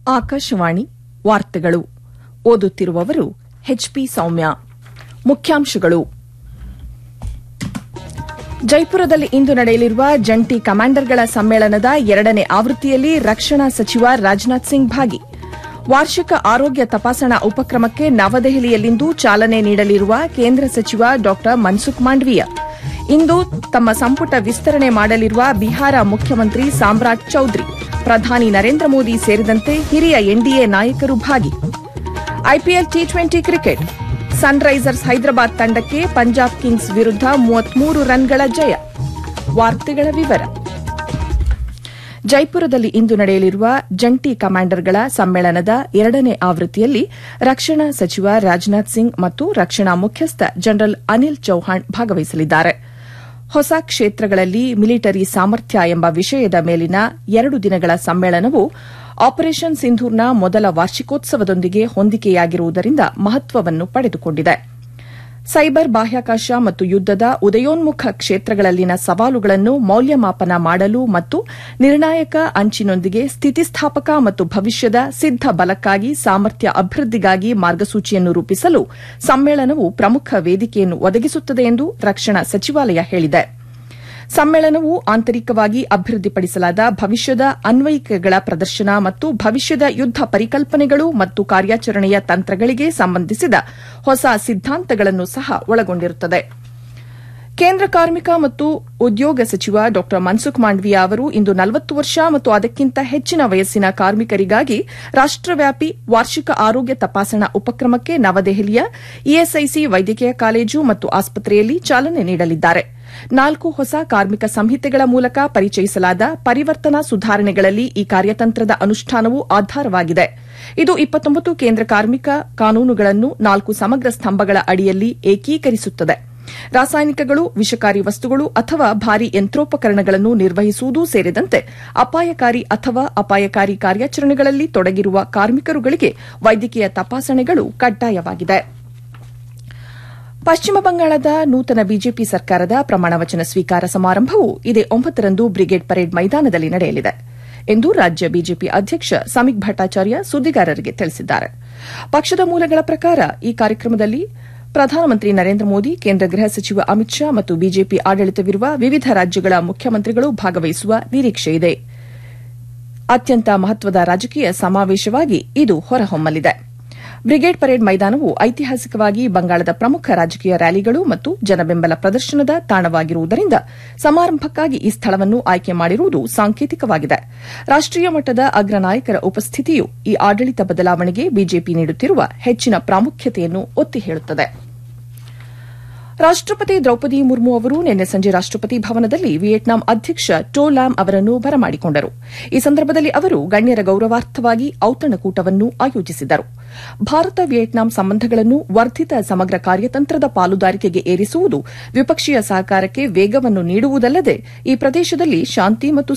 ಆಕಾಶವಾಣಿ ವಾರ್ತೆಗಳು ಓದುತ್ತಿರುವವರು ಎಚ್ಪಿ ಸೌಮ್ಯ ಮುಖ್ಯಾಂಶಗಳು ಜೈಪುರದಲ್ಲಿ ಇಂದು ನಡೆಯಲಿರುವ ಜಂಟಿ ಕಮಾಂಡರ್ಗಳ ಸಮ್ಮೇಳನದ ಎರಡನೇ ಆವೃತ್ತಿಯಲ್ಲಿ ರಕ್ಷಣಾ ಸಚಿವ ರಾಜನಾಥ್ ಸಿಂಗ್ ಭಾಗಿ ವಾರ್ಷಿಕ ಆರೋಗ್ಯ ತಪಾಸಣಾ ಉಪಕ್ರಮಕ್ಕೆ ನವದೆಹಲಿಯಲ್ಲಿಂದು ಚಾಲನೆ ನೀಡಲಿರುವ ಕೇಂದ್ರ ಸಚಿವ ಡಾ ಮನ್ಸುಖ್ ಮಾಂಡವೀಯ ಇಂದು ತಮ್ಮ ಸಂಪುಟ ವಿಸ್ತರಣೆ ಮಾಡಲಿರುವ ಬಿಹಾರ ಮುಖ್ಯಮಂತ್ರಿ ಸಾಮ್ರಾಟ್ ಚೌಧರಿ ಪ್ರಧಾನಿ ನರೇಂದ್ರ ಮೋದಿ ಸೇರಿದಂತೆ ಹಿರಿಯ ಎನ್ಡಿಎ ನಾಯಕರು ಭಾಗಿ IPL T twenty cricket Sunrisers Hyderabad ತಂಡಕ್ಕೆ ಪಂಜಾಬ್ ಕಿಂಗ್ಸ್ ವಿರುದ್ಧ ಮೂವತ್ಮೂರು ರನ್ಗಳ ಜಯ ವಾರ್ತೆಗಳ ವಿವರ ಜೈಪುರದಲ್ಲಿ ಇಂದು ನಡೆಯಲಿರುವ ಜಂಟಿ ಕಮಾಂಡರ್ಗಳ ಸಮ್ಮೇಳನದ ಎರಡನೇ ಆವೃತ್ತಿಯಲ್ಲಿ ರಕ್ಷಣಾ ಸಚಿವ ರಾಜನಾಥ್ ಸಿಂಗ್ ಮತ್ತು ರಕ್ಷಣಾ ಮುಖ್ಯಸ್ಥ ಜನರಲ್ ಅನಿಲ್ ಚೌಹಾಣ್ ಭಾಗವಹಿಸಲಿದ್ದಾರೆ ಹೊಸ ಕ್ಷೇತ್ರಗಳಲ್ಲಿ ಮಿಲಿಟರಿ ಸಾಮರ್ಥ್ಯ ಎಂಬ ವಿಷಯದ ಮೇಲಿನ ಎರಡು ದಿನಗಳ ಸಮ್ಮೇಳನವು ಆಪರೇಷನ್ ಸಿಂಧೂರ್ನ ಮೊದಲ ವಾರ್ಷಿಕೋತ್ಸವದೊಂದಿಗೆ ಹೊಂದಿಕೆಯಾಗಿರುವುದರಿಂದ ಮಹತ್ವವನ್ನು ಪಡೆದುಕೊಂಡಿದೆ ಸೈಬರ್ ಬಾಹ್ಯಾಕಾಶ ಮತ್ತು ಯುದ್ದದ ಉದಯೋನ್ಮುಖ ಕ್ಷೇತ್ರಗಳಲ್ಲಿನ ಸವಾಲುಗಳನ್ನು ಮೌಲ್ಯಮಾಪನ ಮಾಡಲು ಮತ್ತು ನಿರ್ಣಾಯಕ ಅಂಚಿನೊಂದಿಗೆ ಸ್ಥಿತಿಸ್ಥಾಪಕ ಮತ್ತು ಭವಿಷ್ಯದ ಸಿದ್ದ ಬಲಕ್ಕಾಗಿ ಸಾಮರ್ಥ್ಯ ಅಭಿವೃದ್ದಿಗಾಗಿ ಮಾರ್ಗಸೂಚಿಯನ್ನು ರೂಪಿಸಲು ಸಮ್ಮೇಳನವು ಪ್ರಮುಖ ವೇದಿಕೆಯನ್ನು ಒದಗಿಸುತ್ತದೆ ಎಂದು ರಕ್ಷಣಾ ಸಚಿವಾಲಯ ಹೇಳಿದೆ ಸಮ್ಮೇಳನವು ಆಂತರಿಕವಾಗಿ ಅಭಿವೃದ್ದಿಪಡಿಸಲಾದ ಭವಿಷ್ಯದ ಅನ್ವಯಿಕೆಗಳ ಪ್ರದರ್ಶನ ಮತ್ತು ಭವಿಷ್ಯದ ಯುದ್ದ ಪರಿಕಲ್ಪನೆಗಳು ಮತ್ತು ಕಾರ್ಯಾಚರಣೆಯ ತಂತ್ರಗಳಿಗೆ ಸಂಬಂಧಿಸಿದ ಹೊಸ ಸಿದ್ದಾಂತಗಳನ್ನು ಸಹ ಒಳಗೊಂಡಿರುತ್ತದೆ ಕೇಂದ್ರ ಕಾರ್ಮಿಕ ಮತ್ತು ಉದ್ಯೋಗ ಸಚಿವ ಡಾ ಮನ್ಸುಖ್ ಮಾಂಡವೀಯ ಅವರು ಇಂದು ನಲವತ್ತು ವರ್ಷ ಮತ್ತು ಅದಕ್ಕಿಂತ ಹೆಚ್ಚಿನ ವಯಸ್ಸಿನ ಕಾರ್ಮಿಕರಿಗಾಗಿ ರಾಷ್ಟವ್ಯಾಪಿ ವಾರ್ಷಿಕ ಆರೋಗ್ಯ ತಪಾಸಣಾ ಉಪಕ್ರಮಕ್ಕೆ ನವದೆಹಲಿಯ ಇಎಸ್ಐಸಿ ವೈದ್ಯಕೀಯ ಕಾಲೇಜು ಮತ್ತು ಆಸ್ಪತ್ರೆಯಲ್ಲಿ ಚಾಲನೆ ನೀಡಲಿದ್ದಾರೆ ನಾಲ್ಕು ಹೊಸ ಕಾರ್ಮಿಕ ಸಂಹಿತೆಗಳ ಮೂಲಕ ಪರಿಚಯಿಸಲಾದ ಪರಿವರ್ತನಾ ಸುಧಾರಣೆಗಳಲ್ಲಿ ಈ ಕಾರ್ಯತಂತ್ರದ ಅನುಷ್ಠಾನವು ಆಧಾರವಾಗಿದೆ ಇದು ಇಪ್ಪತ್ತೊಂಬತ್ತು ಕೇಂದ್ರ ಕಾರ್ಮಿಕ ಕಾನೂನುಗಳನ್ನು ನಾಲ್ಕು ಸಮಗ್ರ ಸ್ತಂಭಗಳ ಅಡಿಯಲ್ಲಿ ಏಕೀಕರಿಸುತ್ತದೆ ರಾಸಾಯನಿಕಗಳು ವಿಷಕಾರಿ ವಸ್ತುಗಳು ಅಥವಾ ಭಾರಿ ಯಂತ್ರೋಪಕರಣಗಳನ್ನು ನಿರ್ವಹಿಸುವುದು ಸೇರಿದಂತೆ ಅಪಾಯಕಾರಿ ಅಥವಾ ಅಪಾಯಕಾರಿ ಕಾರ್ಯಾಚರಣೆಗಳಲ್ಲಿ ತೊಡಗಿರುವ ಕಾರ್ಮಿಕರುಗಳಿಗೆ ವೈದ್ಯಕೀಯ ತಪಾಸಣೆಗಳು ಕಡ್ಡಾಯವಾಗಿದೆ ಪಶ್ಚಿಮ ಬಂಗಾಳದ ನೂತನ ಬಿಜೆಪಿ ಸರ್ಕಾರದ ಪ್ರಮಾಣವಚನ ಸ್ವೀಕಾರ ಸಮಾರಂಭವು ಇದೇ ಒಂಬತ್ತರಂದು ಬ್ರಿಗೇಡ್ ಪರೇಡ್ ಮೈದಾನದಲ್ಲಿ ನಡೆಯಲಿದೆ ಎಂದು ರಾಜ್ಯ ಬಿಜೆಪಿ ಅಧ್ಯಕ್ಷ ಸಮೀಕ್ ಭಟ್ಟಾಚಾರ್ಯ ಸುದ್ದಿಗಾರರಿಗೆ ತಿಳಿಸಿದ್ದಾರೆ ಪಕ್ಷದ ಮೂಲಗಳ ಪ್ರಕಾರ ಈ ಕಾರ್ಯಕ್ರಮದಲ್ಲಿ ಪ್ರಧಾನಮಂತ್ರಿ ನರೇಂದ್ರ ಮೋದಿ ಕೇಂದ್ರ ಗೃಹ ಸಚಿವ ಅಮಿತ್ ಶಾ ಮತ್ತು ಬಿಜೆಪಿ ಆಡಳಿತವಿರುವ ವಿವಿಧ ರಾಜ್ಯಗಳ ಮುಖ್ಯಮಂತ್ರಿಗಳು ಭಾಗವಹಿಸುವ ನಿರೀಕ್ಷೆಯಿದೆ ಅತ್ಯಂತ ಮಹತ್ವದ ರಾಜಕೀಯ ಸಮಾವೇಶವಾಗಿ ಇದು ಹೊರಹೊಮ್ಮಲಿದೆ ಬ್ರಿಗೇಡ್ ಪರೇಡ್ ಮೈದಾನವು ಐತಿಹಾಸಿಕವಾಗಿ ಬಂಗಾಳದ ಪ್ರಮುಖ ರಾಜಕೀಯ ರ್ಯಾಲಿಗಳು ಮತ್ತು ಜನಬೆಂಬಲ ಪ್ರದರ್ಶನದ ತಾಣವಾಗಿರುವುದರಿಂದ ಸಮಾರಂಭಕ್ಕಾಗಿ ಈ ಸ್ಥಳವನ್ನು ಆಯ್ಕೆ ಮಾಡಿರುವುದು ಸಾಂಕೇತಿಕವಾಗಿದೆ ರಾಷ್ಟೀಯ ಮಟ್ಟದ ಅಗ್ರ ನಾಯಕರ ಉಪಸ್ಥಿತಿಯು ಈ ಆಡಳಿತ ಬದಲಾವಣೆಗೆ ಬಿಜೆಪಿ ನೀಡುತ್ತಿರುವ ಹೆಚ್ಚಿನ ಪ್ರಾಮುಖ್ಯತೆಯನ್ನು ಒತ್ತಿ ಹೇಳುತ್ತದೆ ರಾಷ್ಟಪತಿ ದ್ರೌಪದಿ ಮುರ್ಮು ಅವರು ನಿನ್ನೆ ಸಂಜೆ ರಾಷ್ಟಪತಿ ಭವನದಲ್ಲಿ ವಿಯೆಟ್ನಾಂ ಅಧ್ಯಕ್ಷ ಟೋ ಲ್ಯಾಮ್ ಅವರನ್ನು ಬರಮಾಡಿಕೊಂಡರು ಈ ಸಂದರ್ಭದಲ್ಲಿ ಅವರು ಗಣ್ಯರ ಗೌರವಾರ್ಥವಾಗಿ ಔತಣಕೂಟವನ್ನು ಆಯೋಜಿಸಿದರು ಭಾರತ ವಿಯೆಟ್ನಾಂ ಸಂಬಂಧಗಳನ್ನು ವರ್ಧಿತ ಸಮಗ್ರ ಕಾರ್ಯತಂತ್ರದ ಪಾಲುದಾರಿಕೆಗೆ ಏರಿಸುವುದು ದ್ವಿಪಕ್ಷೀಯ ಸಹಕಾರಕ್ಕೆ ವೇಗವನ್ನು ನೀಡುವುದಲ್ಲದೆ ಈ ಪ್ರದೇಶದಲ್ಲಿ ಶಾಂತಿ ಮತ್ತು